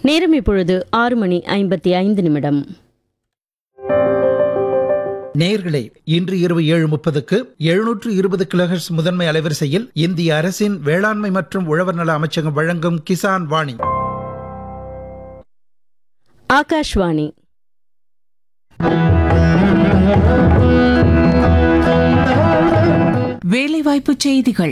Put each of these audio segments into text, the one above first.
நேரம் இப்பொழுது ஆறு மணி ஐம்பத்தி ஐந்து நிமிடம் நேயர்களே இன்று இரவு ஏழு முப்பதுக்கு எழுநூற்று இருபது கிலோஹெர்ட்ஸ் முதன்மை அலைவரிசையில் இந்திய அரசின் வேளாண்மை மற்றும் உழவர் நல அமைச்சகம் வழங்கும் கிசான் வாணி ஆகாஷ்வாணி வேலைவாய்ப்பு செய்திகள்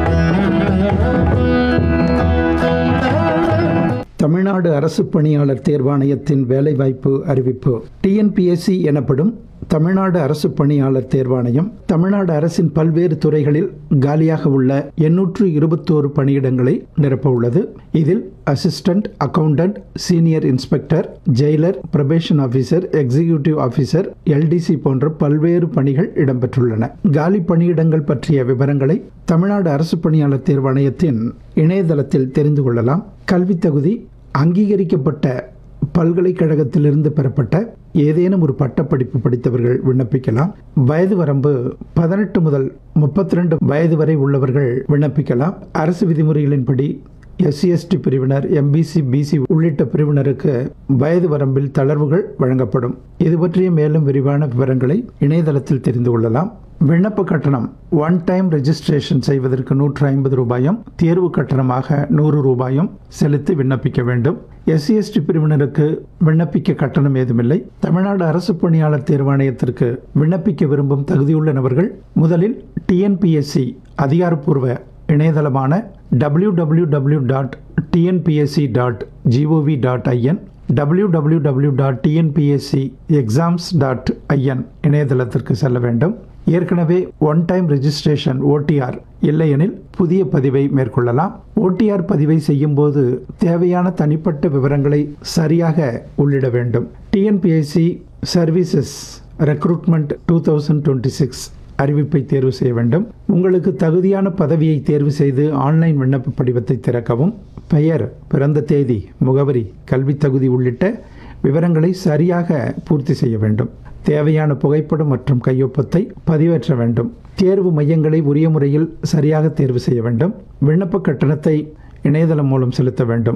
தமிழ்நாடு அரசு பணியாளர் தேர்வாணையத்தின் வேலைவாய்ப்பு அறிவிப்பு டிஎன்பிஎஸ்சி எனப்படும் தமிழ்நாடு அரசு பணியாளர் தேர்வாணையம் தமிழ்நாடு அரசின் பல்வேறு துறைகளில் காலியாக உள்ள எண்ணூற்று இருபத்தோரு பணியிடங்களை நிரப்ப உள்ளது இதில் assistant accountant senior inspector jailer probation officer executive officer LDC போன்ற பல்வேறு பணிகள் இடம்பெற்றுள்ளன காலி பணியிடங்கள் பற்றிய விவரங்களை தமிழ்நாடு அரசு பணியாளர் தேர்வாணையத்தின் இணையதளத்தில் தெரிந்து கொள்ளலாம் கல்வித் தகுதி அங்கீகரிக்கப்பட்ட பல்கலைக்கழகத்திலிருந்து பெறப்பட்ட ஏதேனும் ஒரு பட்டப்படிப்பு படித்தவர்கள் விண்ணப்பிக்கலாம் வயது வரம்பு பதினெட்டு முதல் முப்பத்தி ரெண்டு வயது வரை உள்ளவர்கள் விண்ணப்பிக்கலாம் அரசு விதிமுறைகளின்படி எஸ்சி எஸ்டி பிரிவினர் எம்பிசி பிசி உள்ளிட்ட பிரிவினருக்கு வயது வரம்பில் தளர்வுகள் வழங்கப்படும் இது பற்றிய மேலும் விரிவான விவரங்களை இணையதளத்தில் தெரிந்து கொள்ளலாம் விண்ணப்ப கட்டணம் ஒன் டைம் ரெஜிஸ்ட்ரேஷன் செய்வதற்கு நூற்று ஐம்பது ரூபாயும் தேர்வு கட்டணமாக நூறு ரூபாயும் செலுத்தி விண்ணப்பிக்க வேண்டும் எஸ்சி எஸ்டி பிரிவினருக்கு விண்ணப்பிக்க கட்டணம் ஏதுமில்லை தமிழ்நாடு அரசு பணியாளர் தேர்வாணையத்திற்கு விண்ணப்பிக்க விரும்பும் தகுதியுள்ள நபர்கள் முதலில் டிஎன்பிஎஸ்சி அதிகாரப்பூர்வ இணையதளமான W W W dot TNPSC dot GOV dot IN W W W dot TNPSC exams dot IN இணையதளத்திற்கு செல்ல வேண்டும் ஏற்கனவே ஒன் டைம் ரெஜிஸ்ட்ரேஷன் ஓடிஆர் இல்லையெனில் புதிய பதிவை மேற்கொள்ளலாம் ஓடிஆர் பதிவை செய்யும்போது தேவையான தனிப்பட்ட விவரங்களை சரியாக உள்ளிட வேண்டும் TNPSC services recruitment two thousand twenty six அறிவிப்பை தேர்வு செய்ய வேண்டும் உங்களுக்கு தகுதியான பதவியை தேர்வு செய்து ஆன்லைன் விண்ணப்ப படிவத்தை திறக்கவும் பெயர் பிறந்த தேதி முகவரி கல்வித் தகுதி உள்ளிட்ட விவரங்களை சரியாக பூர்த்தி செய்ய வேண்டும் தேவையான புகைப்படம் மற்றும் கையொப்பத்தை பதிவேற்ற வேண்டும் தேர்வு மையங்களை உரிய முறையில் சரியாக தேர்வு செய்ய வேண்டும் விண்ணப்ப கட்டணத்தை இணையதளம் மூலம் செலுத்த வேண்டும்